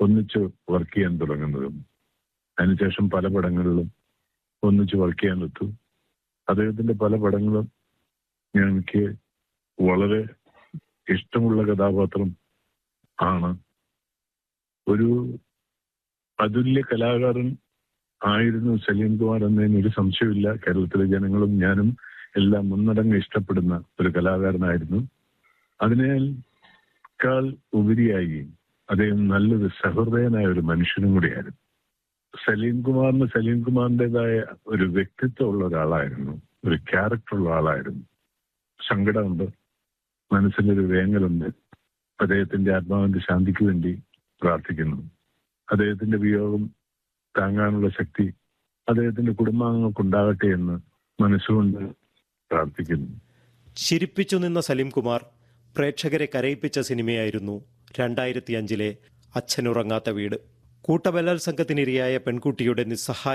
ഒന്നിച്ച് വർക്ക് ചെയ്യാൻ തുടങ്ങുന്നതും അതിനുശേഷം പല പടങ്ങളിലും ഒന്നിച്ച് വർക്ക് ചെയ്യാൻ എത്തു അദ്ദേഹത്തിന്റെ പല പടങ്ങളും ഞാൻ എനിക്ക് വളരെ ഇഷ്ടമുള്ള കഥാപാത്രം ആണ് ഒരു അതുല്യ കലാകാരൻ ആയിരുന്നു സലീം കുമാർ എന്നതിന് ഒരു സംശയമില്ല കേരളത്തിലെ ജനങ്ങളും ഞാനും എല്ലാം മുന്നടങ്ങ് ഇഷ്ടപ്പെടുന്ന ഒരു കലാകാരനായിരുന്നു അതിനേക്കാൾ ഉപരിയായി അദ്ദേഹം നല്ലൊരു സഹൃദയനായ ഒരു മനുഷ്യനും കൂടിയായിരുന്നു സലീം കുമാറിന് സലീം കുമാറിൻ്റെതായ ഒരു വ്യക്തിത്വമുള്ള ഒരാളായിരുന്നു ഒരു ക്യാരക്ടറുള്ള ആളായിരുന്നു സങ്കടമുണ്ട് മനസ്സിലൊരു വേങ്ങലുണ്ട് അദ്ദേഹത്തിന്റെ ആത്മാവിന്റെ ശാന്തിക്ക് വേണ്ടി പ്രാർത്ഥിക്കുന്നു അദ്ദേഹത്തിന്റെ വിയോഗം താങ്ങാനുള്ള ശക്തി അദ്ദേഹത്തിന്റെ കുടുംബാംഗങ്ങൾക്കുണ്ടാകട്ടെ എന്ന് മനസ്സുകൊണ്ട് പ്രാർത്ഥിക്കുന്നു ചിരിപ്പിച്ചു നിന്ന സലീം കുമാർ പ്രേക്ഷകരെ കരയിപ്പിച്ച സിനിമയായിരുന്നു രണ്ടായിരത്തി അഞ്ചിലെ അച്ഛനുറങ്ങാത്ത വീട് കൂട്ടബലാത്സംഗത്തിനിരയായ പെൺകുട്ടിയുടെ നിസ്സഹായ